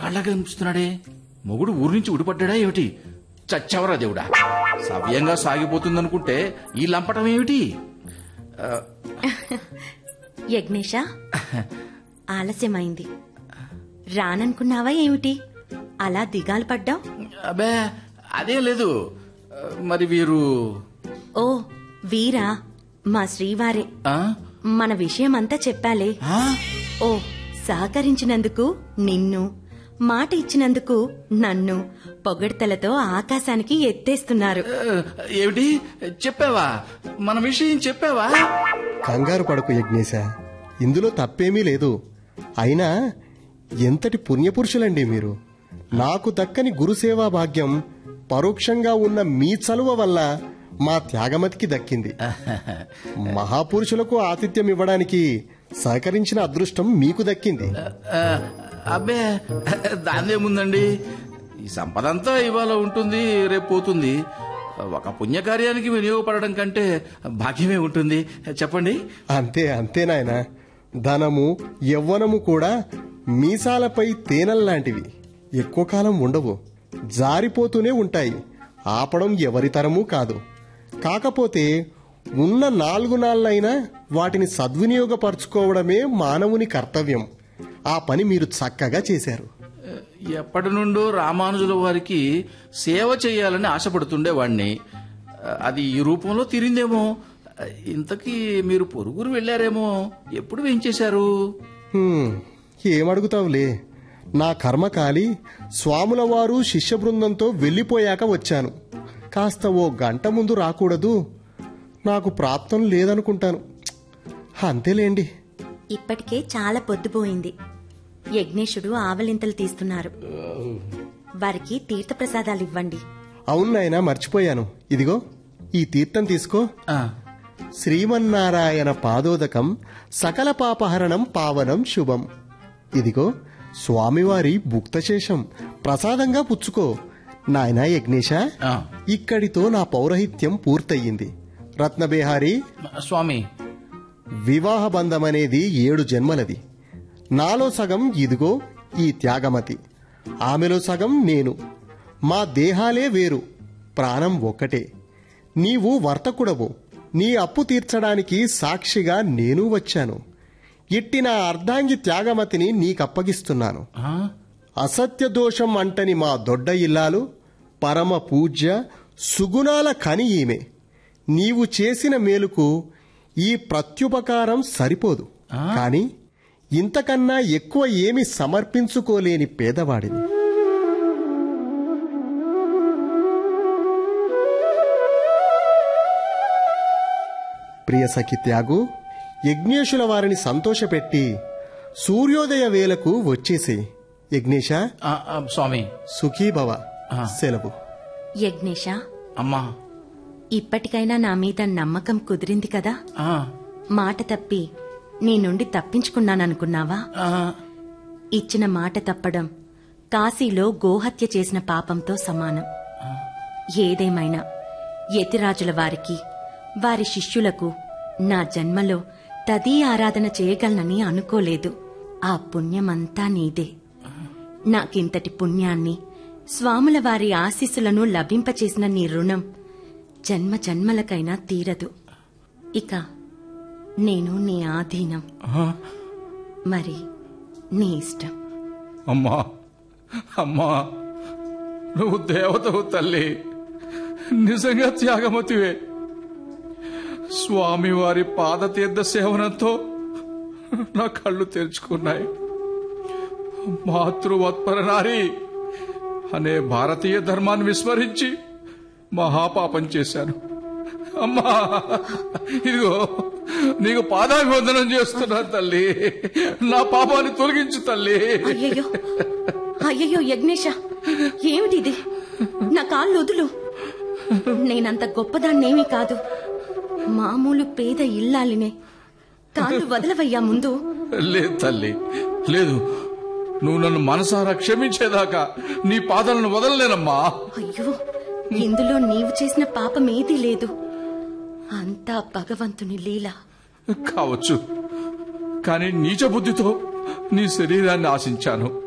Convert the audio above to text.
మగాళ్ళగా అనిపిస్తున్నాడే మొగుడు ఊరి నుంచి ఉడిపడ్డా ఏమిటి చచ్చవరా దేవుడా సవ్యంగా సాగిపోతుందనుకుంటే ఈ లంపటం ఏమిటి ఆ, యజ్ఞేష ఆలస్యమైంది రాననుకున్నావా ఏమిటి అలా దిగాలు పడ్డావు అబ్బే అదేం లేదు ఆ, మరి వీరు ఓ వీరా మా శ్రీవారే ఆ? మన విషయమంతా చెప్పాలే ఆ? ఓ సహకరించినందుకు నిన్ను మాట ఇచ్చినందుకు నన్ను పొగడ్తలతో ఆకాశానికి ఎత్తేస్తున్నారు ఆ, ఏమిటి చెప్పావా మన విషయం చెప్పావా కంగారు పడకు యజ్ఞేశ ఇందులో తప్పేమీ లేదు అయినా ఎంతటి పుణ్యపురుషులండి మీరు నాకు దక్కని గురుసేవా భాగ్యం పరోక్షంగా ఉన్న మీ చలువ వల్ల మా త్యాగమతికి దక్కింది మహాపురుషులకు ఆతిథ్యం ఇవ్వడానికి సహకరించిన అదృష్టం మీకు దక్కింది ఆ, అబ్బే దాందేముందండి ఈ సంపద అంతా ఇవాళ ఉంటుంది రేపు పోతుంది ఒక పుణ్యకార్యానికి వినియోగపడడం కంటే భాగ్యమే ఉంటుంది చెప్పండి అంతే అంతే నాయన ధనము యవ్వనము కూడా మీసాలపై తేనల్లాంటివి ఎక్కువ కాలం ఉండవు జారిపోతూనే ఉంటాయి ఆపడం ఎవరి తరమూ కాదు కాకపోతే ఉన్న నాలుగు నాళ్ళైనా వాటిని సద్వినియోగపరచుకోవడమే మానవుని కర్తవ్యం ఆ పని మీరు చక్కగా చేశారు ఎప్పటి నుండో రామానుజుల వారికి సేవ చేయాలని ఆశపడుతుండేవాణ్ణి అది ఈ రూపంలో తీరిందేమో ఇంతకీ మీరు పొరుగురు వెళ్ళారేమో ఎప్పుడు వేయించేశారు హ్మ్, ఏమడుగుతావులే నా కర్మకాలి స్వాముల వారు శిష్య బృందంతో వెళ్ళిపోయాక వచ్చాను కాస్త ఓ గంట ముందు రాకూడదు నాకు ప్రాప్తం లేదనుకుంటాను అంతేలేండి ఇప్పటికే చాలా పొద్దుపోయింది యజ్ఞేశుడు ఆవలింతలు తీస్తున్నారు వారికి తీర్థప్రసాదాలు ఇవ్వండి అవును నాయనా మర్చిపోయాను ఇదిగో ఈ తీర్థం తీసుకో ఆ, శ్రీమన్నారాయణ పాదోదకం సకల పాపహరణం పావనం శుభం ఇదిగో స్వామివారి భుక్తశేషం ప్రసాదంగా పుచ్చుకో నాయనా యజ్ఞేశ ఆ. ఇక్కడితో నా పౌరహిత్యం పూర్తయింది రత్నబేహారి స్వామి వివాహ బంధమనేది ఏడు జన్మలది నాలో సగం ఇదిగో ఈ త్యాగమతి ఆమెలో సగం నేను మా దేహాలే వేరు ప్రాణం ఒక్కటే నీవు వర్తకుడవు నీ అప్పు తీర్చడానికి సాక్షిగా నేను వచ్చాను ఇట్టి నా అర్ధాంగి త్యాగమతిని నీకప్పగిస్తున్నాను ఆ? అసత్య దోషం అంటని మా దొడ్డ ఇల్లాలు పరమ పూజ్య సుగుణాల కని ఈమె నీవు చేసిన మేలుకు ఈ ప్రత్యుపకారం సరిపోదు కాని ఇంతకన్నా ఎక్కువ ఏమి సమర్పించుకోలేని పేదవాడిని ప్రియ సఖి త్యాగు యజ్ఞేశుల వారిని సంతోషపెట్టి సూర్యోదయ వేళకు వచ్చేసే యజ్ఞేశ ఆ, ఆ, స్వామి సుఖీభవ సెలవు యజ్ఞేశ అమ్మా ఇప్పటికైనా నా మీద నమ్మకం కుదిరింది కదా ఆ, మాట తప్పి నీ నుండి తప్పించుకున్నాననుకున్నావా ఆ, ఇచ్చిన మాట తప్పడం కాశీలో గోహత్య చేసిన పాపంతో సమానం ఏదేమైనా యతిరాజుల వారికి వారి శిష్యులకు నా జన్మలో తదీ ఆరాధన చేయగలనని అనుకోలేదు ఆ పుణ్యమంతా నీదే నాకింతటి పుణ్యాన్ని స్వాముల వారి ఆశీస్సులను లభింపచేసిన నీ రుణం జన్మ జన్మలకైనా తీరదు ఇక నేను నీ ఆధీనం ఆ. మరి నీ ఇష్టం అమ్మా అమ్మా నువ్వు దేవతవు తల్లి నిజంగా త్యాగమతివే స్వామివారి పాదతీర్థ సేవనంతో నా కళ్ళు తెరుచుకున్నాయి మాతృవత్పర నారి అనే భారతీయ ధర్మాన్ని విస్మరించి మహాపాపం చేశాను అమ్మా ఇదిగో నీకు పాదాభివందనం చేస్తున్నా తల్లి నా పాపాన్ని తొలగించు తల్లి అయ్యయ్యో అయ్యయ్యో యజ్ఞేష ఏమిటిది నా కాళ్ళు వదులు నేనంత గొప్పదాన్నేమీ కాదు మామూలు పేద ఇల్లాలినే కాళ్ళు వదలవయ్యా ముందు లేదు తల్లి లేదు నువ్వు నన్ను మనసారా క్షమించేదాకా నీ పాదాలను వదలలేనమ్మా అయ్యో ఇందులో నీవు చేసిన పాపం ఏదీ లేదు అంతా భగవంతుని లీల కావచ్చు కానీ నీచ బుద్ధితో నీ శరీరాన్ని ఆశించాను